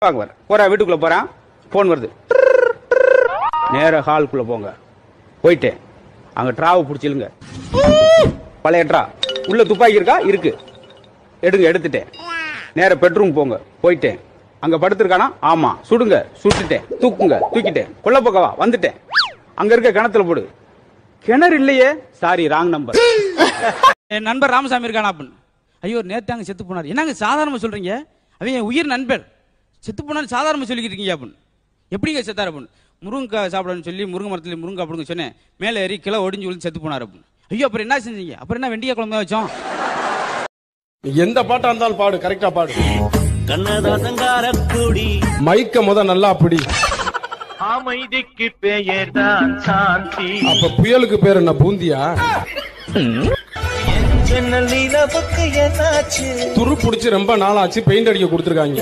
வாங்க வர போறேன் வீட்டுக்குள்ள போறேன் போன் வருது நேர ஹாலுக்குள்ள போங்க போயிட்டேன் அங்க டிராவை பிடிச்சிலுங்க பழைய ட்ரா உள்ள துப்பாக்கி இருக்கா இருக்கு எடுங்க எடுத்துட்டேன் நேர பெட்ரூம் போங்க போயிட்டேன் அங்க படுத்திருக்கானா ஆமா சுடுங்க சுட்டுட்டேன் தூக்குங்க தூக்கிட்டேன் கொல்ல பக்கவா வந்துட்டேன் அங்க இருக்க கிணத்துல போடு கிணறு இல்லையே சாரி ராங் நம்பர் என் நண்பர் ராமசாமி இருக்கானா அப்படின்னு ஐயோ நேத்தாங்க செத்து போனார் என்னங்க சாதாரணமா சொல்றீங்க அவன் என் உயிர் நண்பர் செத்து போனார் சாதாரணமா சொல்லிக்கிட்டு இருக்கீங்க அப்படின்னு எப்படிங்க செத்தார் அப்படின்னு முருங்கக்காய் சாப்பிடணும்னு சொல்லி முருங்கை மரத்துல முருங்கை அப்படிங்க சொன்னேன் மேலே ஏறி கிலோ ஒடிஞ்சு விழுந்து செத்து போனார் அப்படின்னு ஐயோ அப்புறம் என்ன செஞ்சீங்க அப்புறம் என்ன வெண்டிக்காய் குழம்பு தான் வச்சோம் எந்த பாட்டா இருந்தாலும் பாடு கரெக்டா பாடு கண்ணதாசங்காரக்குடி மைக்க முத நல்லா அப்படி அமைதிக்கு பெயர்தான் சாந்தி அப்ப புயலுக்கு பேர் என்ன பூந்தியா ஜன்னல் நிலவுக்கு என்னாச்சு துரு புடிச்சு ரொம்ப நாளாச்சு பெயிண்ட் அடிக்க கொடுத்துருக்காங்க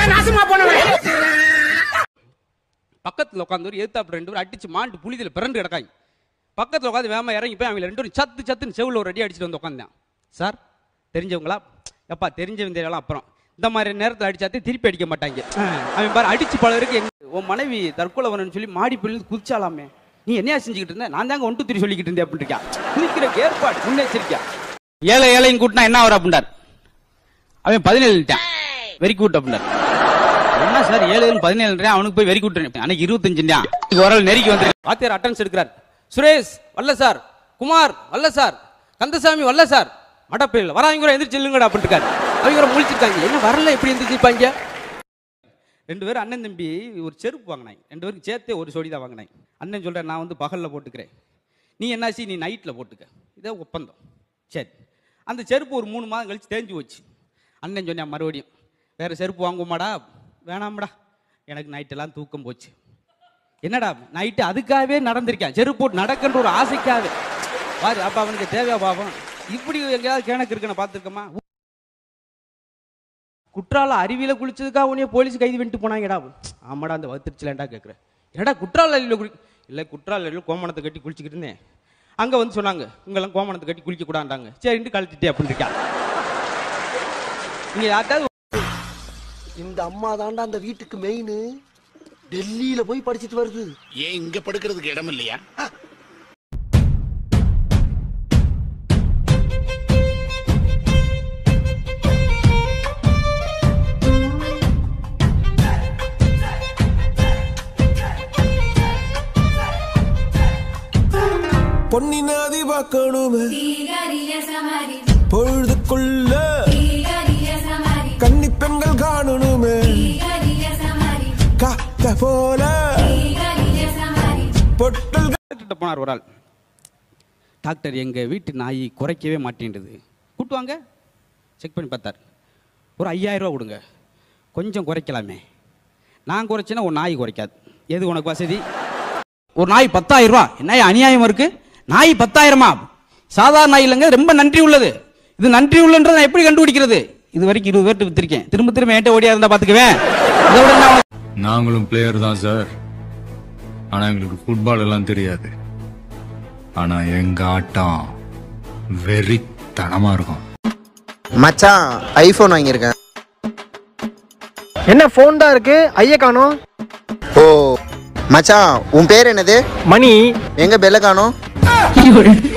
பக்கத்துல உட்காந்து ஒரு எதிர்த்தாப்பு ரெண்டு பேரும் அடிச்சு மாண்டு புளிதில பிறண்டு கிடக்காங்க பக்கத்துல உட்காந்து வேமா இறங்கி போய் அவங்க ரெண்டு பேரும் சத்து சத்துன்னு செவுல ஒரு அடி அடிச்சுட்டு வந்து உட்காந்தேன் சார் தெரிஞ்சவங்களா எப்பா தெரிஞ்சவங்க தெரியலாம் அப்புறம் இந்த மாதிரி நேரத்தில் அடிச்சாத்தே திருப்பி அடிக்க மாட்டாங்க அவன் பாரு அடிச்சு பலருக்கு எங்க உன் மனைவி தற்கொலை வரணும்னு சொல்லி மாடி பிள்ளை குதிச்சாலாமே நீ என்னையா செஞ்சுக்கிட்டு இருந்த நான் தாங்க ஒன் டூ த்ரீ சொல்லிக்கிட்டு இருந்தேன் அப்படின்னு இருக்கான் குதிக்கிற ஏற்பாடு முன்னெச்சரிக்கா ஏழை ஏழையும் கூட்டினா என்ன வரும் அப்படின்றார் அவன் பதினேழுட்டான் வெரி கூட் அப்படின்னார் என்ன சார் ஏழு பதினேழு அவனுக்கு போய் வெரி கூட் அன்னைக்கு இருபத்தஞ்சு ஒரு ஆள் நெருக்கி வந்து வாத்தியார் அட்டன்ஸ் எடுக்கிறார் சுரேஷ் வல்ல சார் குமார் வல்ல சார் கந்தசாமி வல்ல சார் மடப்பையில் வராங்க கூட எந்திரிச்சு இல்லைங்கடா அப்படின்னு இருக்காரு அவங்க கூட முழிச்சிருக்காங்க என்ன வரல எப்படி எந்திரிச்சிருப்பாங்க ரெண்டு பேரும் அண்ணன் தம்பி ஒரு செருப்பு வாங்கினாங்க ரெண்டு பேருக்கு சேர்த்தே ஒரு சொடி தான் வாங்கினாங்க அண்ணன் சொல்கிறேன் நான் வந்து பகலில் போட்டுக்கிறேன் நீ என்னாச்சு நீ நைட்டில் போட்டுக்க இதே ஒப்பந்தம் சரி அந்த செருப்பு ஒரு மூணு மாதம் கழிச்சு தேஞ்சு போச்சு அண்ணன் சொன்னேன் மறுபடியும் வேறு செருப்பு வாங்குவோமாடா வேணாம்டா எனக்கு நைட்டெல்லாம் தூக்கம் போச்சு என்னடா நைட்டு அதுக்காகவே நடந்திருக்கேன் செருப்பு போட்டு நடக்கின்ற ஒரு ஆசைக்காகவே பாரு அப்போ அவனுக்கு தேவையா பாவம் இப்படி எங்கேயாவது கிணக்கு இருக்குன்னு பார்த்துருக்கோமா குற்றால அருவியில குளிச்சதுக்காக உன்னைய போலீஸ் கைது பண்ணிட்டு போனாங்கடா ஆமாடா அந்த வத்திருச்சலேண்டா கேட்குறேன் என்னடா குற்றால அருவியில் குளி இல்லை குற்றால அருவியில் கோமணத்தை கட்டி குளிச்சுக்கிட்டு இருந்தேன் அங்கே வந்து சொன்னாங்க உங்கெல்லாம் கோமணத்தை கட்டி குளிக்க கூடாண்டாங்க சரின்ட்டு கழட்டிட்டே அப்படின்னு இருக்கா நீங்க யார்ட்டாவது இந்த அம்மா தாண்டா அந்த வீட்டுக்கு மெயின் டெல்லியில போய் படிச்சிட்டு வருது ஏன் இங்க படுக்கிறதுக்கு இடம் இல்லையா பொன்னினாதி பார்க்கணுமே பொழுதுக்குள்ள கன்னி பெண்கள் காணணுமே காத்த போல பொட்டல் டாக்டர்கிட்ட போனார் ஒரு ஆள் டாக்டர் எங்கள் வீட்டு நாய் குறைக்கவே மாட்டேன்டுது கூட்டு வாங்க செக் பண்ணி பார்த்தார் ஒரு ஐயாயிரம் ரூபா கொடுங்க கொஞ்சம் குறைக்கலாமே நான் குறைச்சேன்னா ஒரு நாய் குறைக்காது எது உனக்கு வசதி ஒரு நாய் பத்தாயிரம் ரூபா என்ன அநியாயம் இருக்கு நாய் பத்தாயிரமா சாதாரண நாய் இல்லைங்க ரொம்ப நன்றி உள்ளது இது நன்றி உள்ளன்றதை நான் எப்படி கண்டுபிடிக்கிறது இது வரைக்கும் இருபது பேர்ட்டு வித்திருக்கேன் திரும்ப திரும்ப என்கிட்ட ஓடியா இருந்தா பாத்துக்குவேன் இதை விட என்ன உனக்கு நாங்களும் பிளேயர் தான் சார் ஆனா எங்களுக்கு ஃபுட்பால் எல்லாம் தெரியாது ஆனா எங்க ஆட்டம் வெறித்தனமா இருக்கும் மச்சான் ஐபோன் வாங்கியிருக்கேன் என்ன போன் தான் இருக்கு ஐய காணோம் ஓ மச்சான் உன் பேர் என்னது மணி எங்க பெல்ல காணோம்